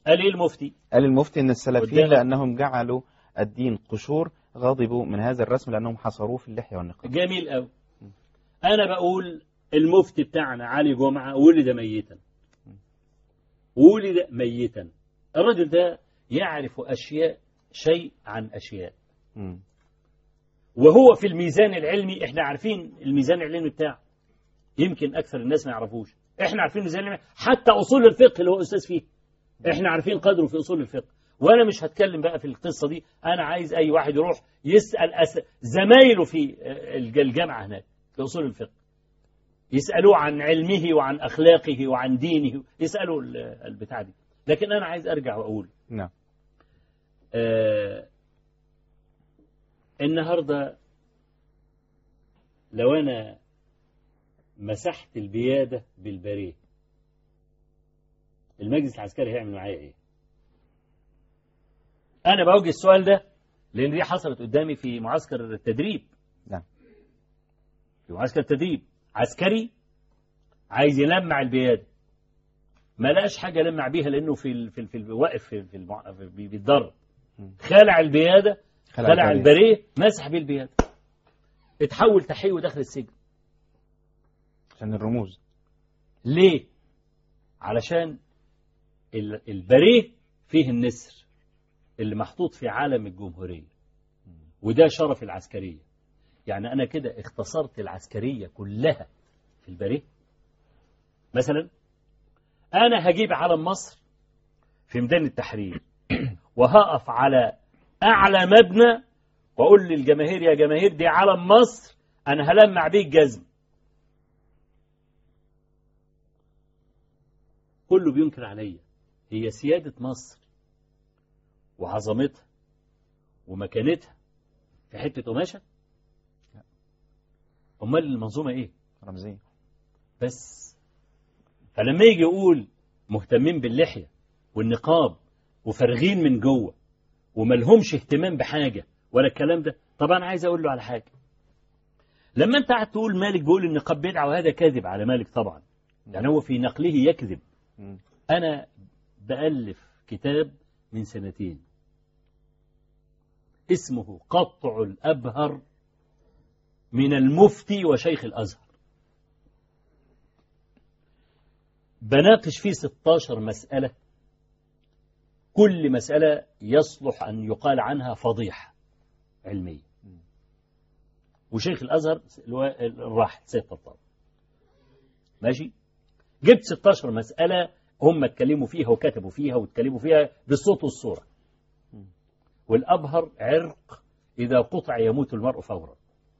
قال ايه المفتي قال المفتي ان السلفيين قدامك. لانهم جعلوا الدين قشور غضبوا من هذا الرسم لانهم حصروه في اللحيه والنقاب جميل قوي انا بقول المفتي بتاعنا علي جمعه ولد ميتا ولد ميتا الرجل ده يعرف اشياء شيء عن اشياء مم. وهو في الميزان العلمي احنا عارفين الميزان العلمي بتاعه يمكن اكثر الناس ما يعرفوش احنا عارفين الميزان العلمي حتى اصول الفقه اللي هو استاذ فيه احنا عارفين قدره في اصول الفقه وانا مش هتكلم بقى في القصه دي انا عايز اي واحد يروح يسال أس... زمايله في الج- الجامعه هناك في اصول الفقه يسالوه عن علمه وعن اخلاقه وعن دينه يسالوا ال- البتاع دي لكن انا عايز ارجع واقول نعم آه النهارده لو انا مسحت البياده بالبريه المجلس العسكري هيعمل معايا ايه؟ انا بوجه السؤال ده لان دي حصلت قدامي في معسكر التدريب نعم. في معسكر التدريب عسكري عايز يلمع البياده ما لقاش حاجه يلمع بيها لانه في ال في ال في ال واقف في في المع... في بي- بيتدرب مم. خلع البياده خلع خلع البرية. البريه مسح بيه البياده اتحول تحيه ودخل السجن عشان الرموز ليه؟ علشان ال- البريه فيه النسر اللي محطوط في عالم الجمهورية وده شرف العسكرية يعني أنا كده اختصرت العسكرية كلها في البريه مثلا أنا هجيب علم مصر في ميدان التحرير وهقف على أعلى مبنى وأقول للجماهير يا جماهير دي علم مصر أنا هلمع بيه الجزم كله بينكر عليا هي سيادة مصر وعظمتها ومكانتها في حتة قماشة أمال المنظومة إيه رمزية بس فلما يجي يقول مهتمين باللحية والنقاب وفارغين من جوه وملهمش اهتمام بحاجة ولا الكلام ده طبعا عايز أقول له على حاجة لما أنت قاعد تقول مالك بيقول النقاب بدعة وهذا كاذب على مالك طبعا يعني هو في نقله يكذب مم. أنا بألف كتاب من سنتين اسمه قطع الأبهر من المفتي وشيخ الأزهر بناقش فيه 16 مسألة كل مسألة يصلح أن يقال عنها فضيحة علمية وشيخ الأزهر اللي هو الراحل سيد طبطاب ماشي جبت 16 مسألة هم اتكلموا فيها وكتبوا فيها واتكلموا فيها بالصوت والصورة والأبهر عرق إذا قطع يموت المرء فورا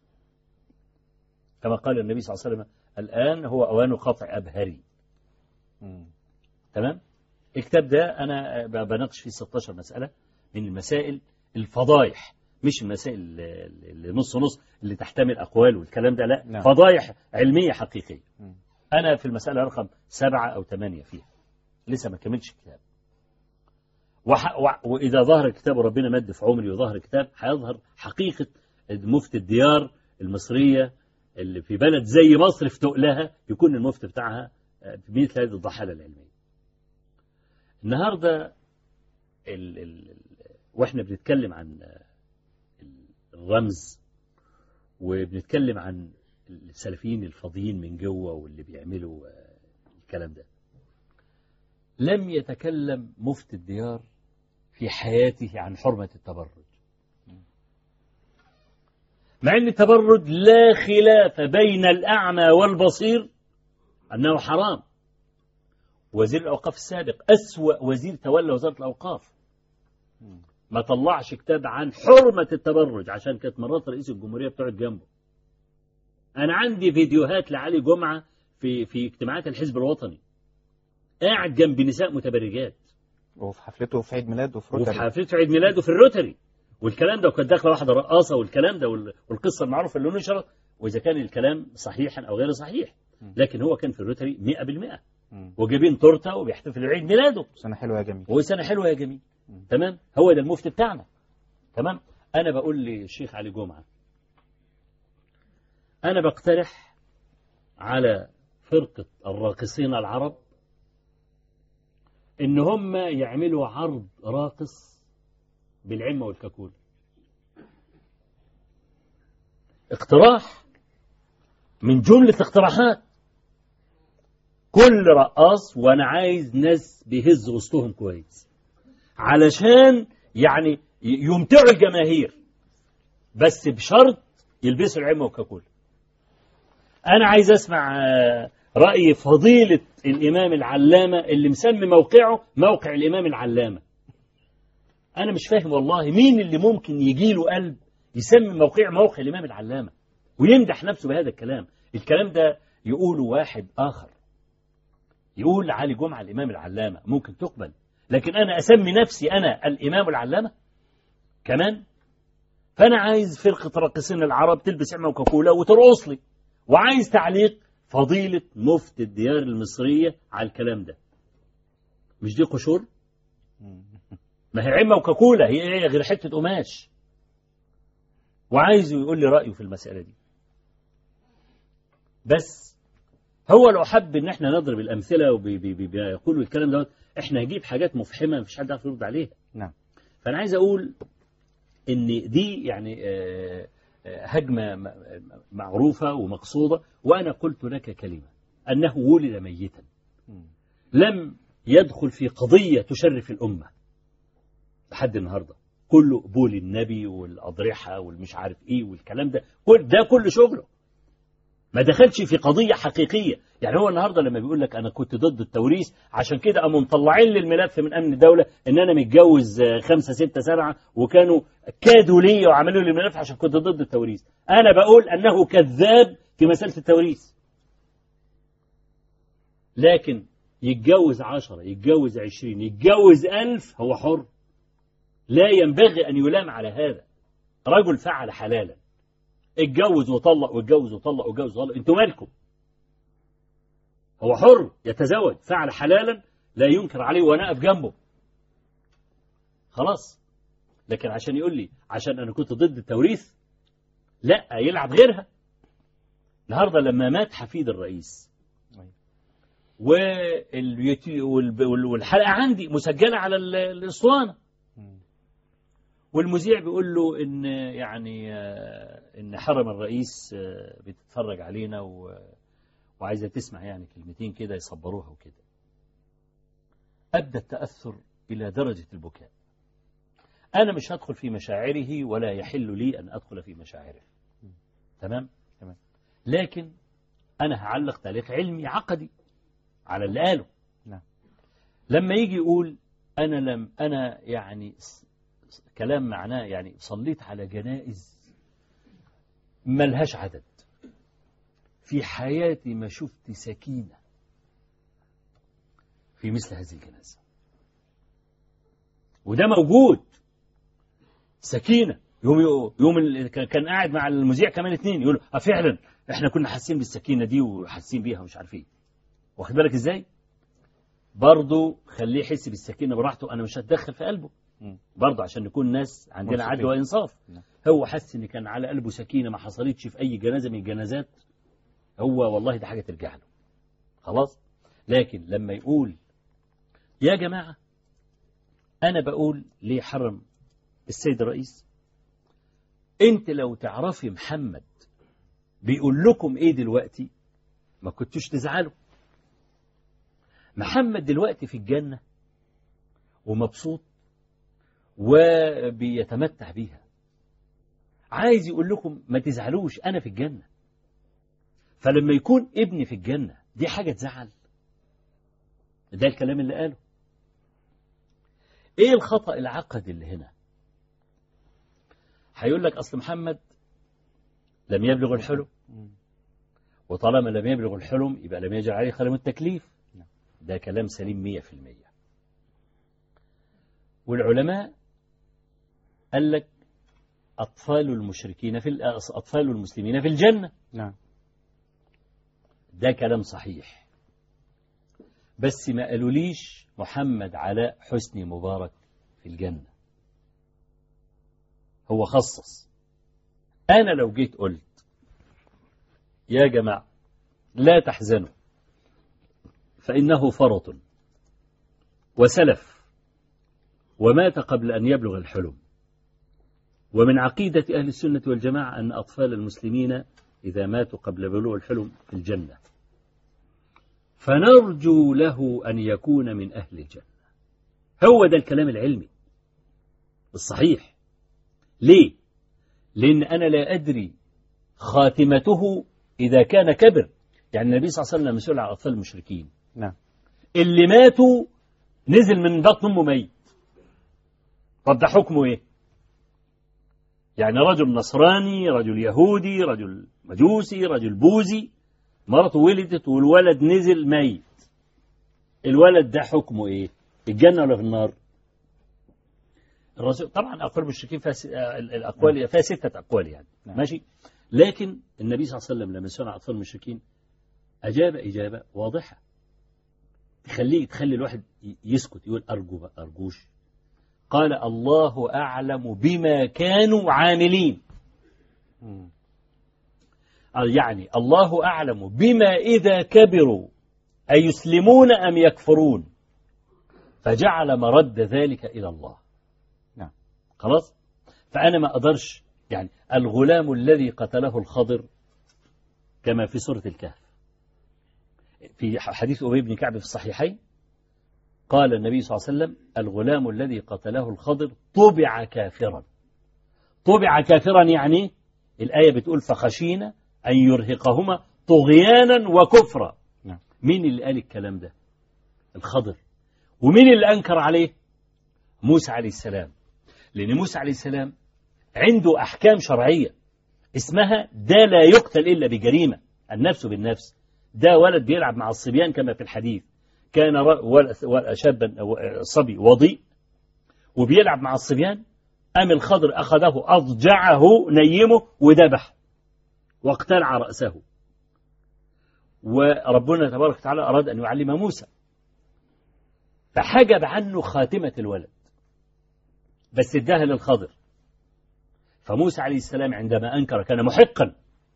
كما قال النبي صلى الله عليه وسلم الآن هو أوان قطع أبهري مم. تمام الكتاب ده أنا بناقش فيه 16 مسألة من المسائل الفضايح مش المسائل اللي نص نص اللي تحتمل أقوال والكلام ده لا نعم. فضايح علمية حقيقية مم. أنا في المسألة رقم سبعة أو ثمانية فيها لسه ما كملتش الكتاب وح... وح... وإذا ظهر الكتاب وربنا مد في عمري وظهر الكتاب هيظهر حقيقة مفتي الديار المصرية اللي في بلد زي مصر في تقلها يكون المفتي بتاعها آه، في مثل هذه الضحالة العلمية النهاردة ال... ال... ال- واحنا بنتكلم عن آه، الرمز وبنتكلم عن السلفيين الفاضيين من جوه واللي بيعملوا آه، الكلام ده لم يتكلم مفتي الديار في حياته عن حرمة التبرج مع أن التبرج لا خلاف بين الأعمى والبصير أنه حرام وزير الأوقاف السابق أسوأ وزير تولى وزارة الأوقاف ما طلعش كتاب عن حرمة التبرج عشان كانت مرات رئيس الجمهورية بتقعد جنبه أنا عندي فيديوهات لعلي جمعة في في اجتماعات الحزب الوطني قاعد جنب نساء متبرجات وفي حفلته في عيد ميلاده في وفي روتري حفلته عيد ميلاده في الروتري والكلام ده وكانت داخله واحده رقاصه والكلام ده وال- والقصه المعروفه اللي نشرت واذا كان الكلام صحيحا او غير صحيح لكن هو كان في الروتري 100% مم. وجايبين تورته وبيحتفل عيد ميلاده سنة حلوة يا جميل وهو سنه حلوه يا جميل مم. تمام هو ده المفتي بتاعنا تمام انا بقول للشيخ علي جمعه انا بقترح على فرقه الراقصين العرب إن هم يعملوا عرض راقص بالعمة والكاكول اقتراح من جملة اقتراحات كل رقاص وانا عايز ناس بيهز وسطهم كويس علشان يعني يمتعوا الجماهير بس بشرط يلبسوا العمة والكاكول انا عايز اسمع آه، رأي فضيلة الامام العلامة اللي مسمي موقعه موقع الامام العلامة انا مش فاهم والله مين اللي ممكن يجي له قلب يسمي موقع موقع الامام العلامة ويمدح نفسه بهذا الكلام الكلام ده يقوله واحد آخر يقول علي جمعة الإمام العلامة ممكن تقبل لكن أنا أسمي نفسي أنا الإمام العلامة كمان فأنا عايز فرقة راقصين العرب تلبس عمة وكاكولا وترقص لي وعايز تعليق فضيلة مفتي الديار المصرية على الكلام ده مش دي قشور ما هي عمة وكاكولا هي ايه غير حتة قماش وعايزه يقول لي رأيه في المسألة دي بس هو لو حب ان احنا نضرب الامثله وبيقولوا الكلام دوت احنا هنجيب حاجات مفحمه مفيش حد يعرف يرد عليها نعم فانا عايز اقول ان دي يعني آه، آه، هجمه م- معروفه ومقصوده وانا قلت لك كلمه انه ولد ميتا لم يدخل في قضيه تشرف الامه لحد النهارده كله قبول النبي والاضرحه والمش عارف ايه والكلام ده كل ده كل شغله ما دخلش في قضية حقيقية يعني هو النهاردة لما بيقول لك أنا كنت ضد التوريث عشان كده قاموا مطلعين لي الملف من أمن الدولة إن أنا متجوز آه، خمسة ستة سبعة وكانوا كادوا لي وعملوا لي الملف عشان كنت ضد التوريث أنا بقول أنه كذاب في مسألة التوريث لكن يتجوز عشرة يتجوز عشرين يتجوز ألف هو حر لا ينبغي أن يلام على هذا رجل فعل حلالا اتجوز وطلق واتجوز وطلق واتجوز وطلق انتوا مالكم هو حر يتزوج فعل حلالا لا ينكر عليه وانا اقف جنبه خلاص لكن عشان يقول لي عشان انا كنت ضد التوريث لا يلعب غيرها النهارده لما مات حفيد الرئيس أيوة. واليوتي- والب- وال- والحلقه عندي مسجله على ال- الاسطوانه والمذيع بيقول له ان يعني آه، ان حرم الرئيس آه، بتتفرج علينا و... وعايزه تسمع يعني كلمتين كده يصبروها وكده ابدى التاثر الى درجه البكاء انا مش هدخل في مشاعره ولا يحل لي ان ادخل في مشاعره تمام تمام. لكن انا هعلق تعليق علمي عقدي على اللي قاله نعم. لما يجي يقول انا لم انا يعني كلام معناه يعني صليت على جنائز ملهاش عدد في حياتي ما شفت سكينة في مثل هذه الجنازة وده موجود سكينة يوم يوم ال- كان قاعد مع المذيع كمان اتنين يقول اه فعلا احنا كنا حاسين بالسكينة دي وحاسين بيها ومش عارف ايه واخد بالك ازاي برضه خليه يحس بالسكينة براحته انا مش هتدخل في قلبه مم. برضه عشان نكون ناس عندنا منصفين. عدل وانصاف نعم. هو حس ان كان على قلبه سكينه ما حصلتش في اي جنازه من الجنازات هو والله ده حاجه ترجع له خلاص لكن لما يقول يا جماعه انا بقول ليه حرم السيد الرئيس انت لو تعرفي محمد بيقول لكم ايه دلوقتي ما كنتوش تزعلوا محمد دلوقتي في الجنه ومبسوط وبيتمتع بيها عايز يقول لكم ما تزعلوش انا في الجنه فلما يكون ابني في الجنه دي حاجه تزعل ده الكلام اللي قاله ايه الخطا العقدي اللي هنا هيقول لك اصل محمد لم يبلغ الحلم مم. وطالما لم يبلغ الحلم يبقى لم يجعل عليه خلم التكليف نعم. ده كلام سليم مية في المية والعلماء قال لك أطفال المشركين في ال- أطفال المسلمين في الجنة نعم ده كلام صحيح بس ما قالوليش محمد علاء حسني مبارك في الجنة هو خصص أنا لو جيت قلت يا جماعة لا تحزنوا فإنه فرط وسلف ومات قبل أن يبلغ الحلم ومن عقيدة أهل السنة والجماعة أن أطفال المسلمين إذا ماتوا قبل بلوغ الحلم في الجنة فنرجو له أن يكون من أهل الجنة هو ده الكلام العلمي الصحيح ليه؟ لأن أنا لا أدري خاتمته إذا كان كبر يعني النبي صلى الله عليه وسلم مسؤول عن أطفال المشركين نعم اللي ماتوا نزل من بطن أمه ميت طب ده حكمه إيه؟ يعني رجل نصراني رجل يهودي رجل مجوسي رجل بوذي مرته ولدت والولد نزل ميت الولد ده حكمه ايه في الجنة ولا في النار الرسول طبعا أقوال المشركين فيها س- آه، الأقوال فيها ستة أقوال يعني نعم. ماشي لكن النبي صلى الله عليه وسلم لما سمع أطفال المشركين أجاب إجابة واضحة تخليه تخلي الواحد ي- يسكت يقول أرجو بقى أرجوش قال الله أعلم بما كانوا عاملين مم. يعني الله أعلم بما إذا كبروا أيسلمون أم يكفرون فجعل مرد ذلك إلى الله نعم. خلاص فأنا ما أقدرش يعني الغلام الذي قتله الخضر كما في سورة الكهف في حديث أبي بن كعب في الصحيحين قال النبي صلى الله عليه وسلم الغلام الذي قتله الخضر طبع كافرا طبع كافرا يعني الآية بتقول فخشينا أن يرهقهما طغيانا وكفرا نعم. مين اللي قال الكلام ده الخضر ومين اللي أنكر عليه موسى عليه السلام لأن موسى عليه السلام عنده أحكام شرعية اسمها ده لا يقتل إلا بجريمة النفس بالنفس ده ولد بيلعب مع الصبيان كما في الحديث كان ر- ول- ول- شابا أو صبي وضيء وبيلعب مع الصبيان أم الخضر أخذه أضجعه نيمه وذبح واقتلع رأسه وربنا تبارك وتعالى أراد أن يعلم موسى فحجب عنه خاتمة الولد بس اداها للخضر فموسى عليه السلام عندما أنكر كان محقا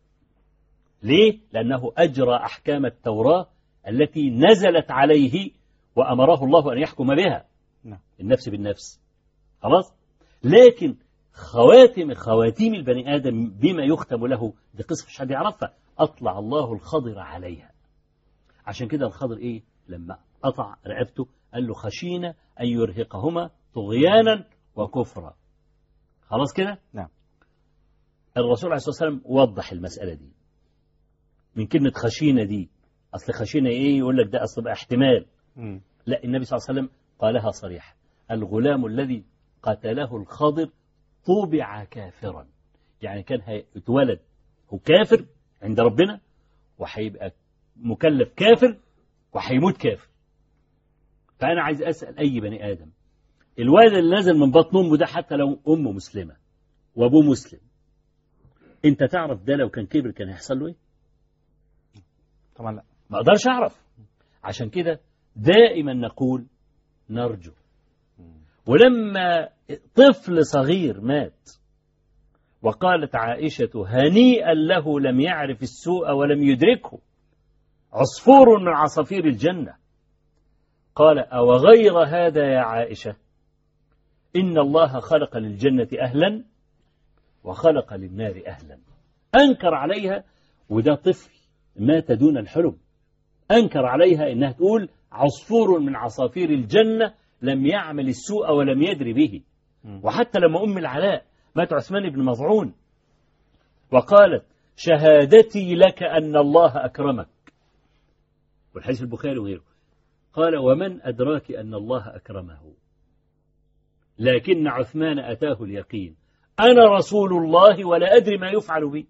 ليه؟ لأنه أجرى أحكام التوراة التي نزلت عليه وأمره الله أن يحكم بها نعم. النفس بالنفس خلاص لكن خواتم خواتيم البني آدم بما يختم له دي قصة مش حد يعرفها أطلع الله الخضر عليها عشان كده الخضر إيه لما قطع رقبته قال له خشينا أن يرهقهما طغيانا وكفرا خلاص كده نعم. الرسول عليه الصلاة والسلام وضح المسألة دي من كلمة خشينا دي أصل خشينا إيه يقول لك ده أصل بقى احتمال مم. لا النبي صلى الله عليه وسلم قالها صريحة الغلام الذي قتله الخضر طبع كافرا يعني كان هيتولد هو كافر عند ربنا وهيبقى مكلف كافر وهيموت كافر فأنا عايز أسأل أي بني آدم الولد اللي نازل من بطن أمه ده حتى لو أمه مسلمة وأبوه مسلم أنت تعرف ده لو كان كبر كان هيحصل له إيه؟ طبعا لا ما أقدرش أعرف عشان كده دائما نقول نرجو ولما طفل صغير مات وقالت عائشة هنيئا له لم يعرف السوء ولم يدركه عصفور من عصافير الجنة قال أو غير هذا يا عائشة إن الله خلق للجنة أهلا وخلق للنار أهلا أنكر عليها وده طفل مات دون الحلم أنكر عليها إنها تقول عصفور من عصافير الجنة لم يعمل السوء ولم يدري به مم. وحتى لما أم العلاء مات عثمان بن مظعون وقالت شهادتي لك أن الله أكرمك والحديث البخاري وغيره قال ومن أدراك أن الله أكرمه لكن عثمان أتاه اليقين أنا رسول الله ولا أدري ما يفعل بي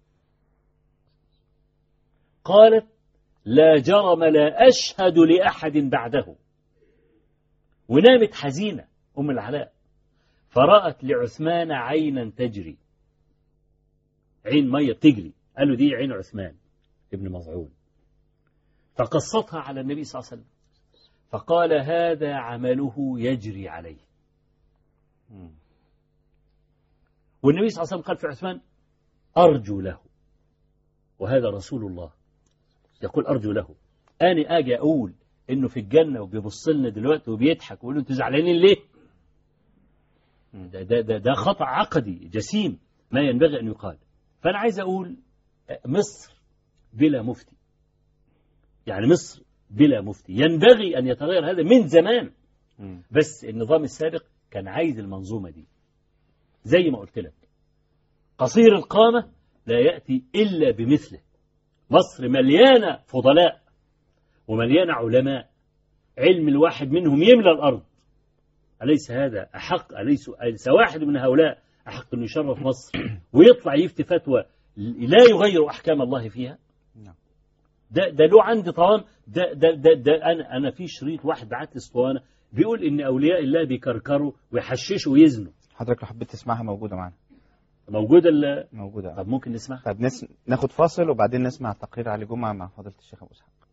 قالت لا جرم لا أشهد لأحد بعده ونامت حزينة أم العلاء فرأت لعثمان عينا تجري عين مية بتجري قالوا دي عين عثمان ابن مظعون فقصتها على النبي صلى الله عليه وسلم فقال هذا عمله يجري عليه مم. والنبي صلى الله عليه وسلم قال في عثمان أرجو له وهذا رسول الله يقول أرجو له أنا أجي أقول انه في الجنه وبيبص لنا دلوقتي وبيضحك ويقول له انتوا زعلانين ليه؟ ده ده ده, ده خطا عقدي جسيم ما ينبغي ان يقال فانا عايز اقول مصر بلا مفتي يعني مصر بلا مفتي ينبغي ان يتغير هذا من زمان مم. بس النظام السابق كان عايز المنظومه دي زي ما قلت لك قصير القامه لا ياتي الا بمثله مصر مليانه فضلاء ومليانه علماء علم الواحد منهم يملى الارض أليس هذا أحق أليس, أليس واحد من هؤلاء أحق أن يشرف مصر ويطلع يفتي فتوى لا يغير أحكام الله فيها نعم. ده ده له عندي طوام ده ده ده, ده أنا أنا في شريط واحد بعت لي اسطوانة بيقول إن أولياء الله بيكركروا ويحششوا ويزنوا حضرتك لو حبيت تسمعها موجودة معنا موجود ال- موجودة طب ممكن نسمعها طب نس... ناخد فاصل وبعدين نسمع تقرير علي جمعة مع فضيلة الشيخ أبو إسحاق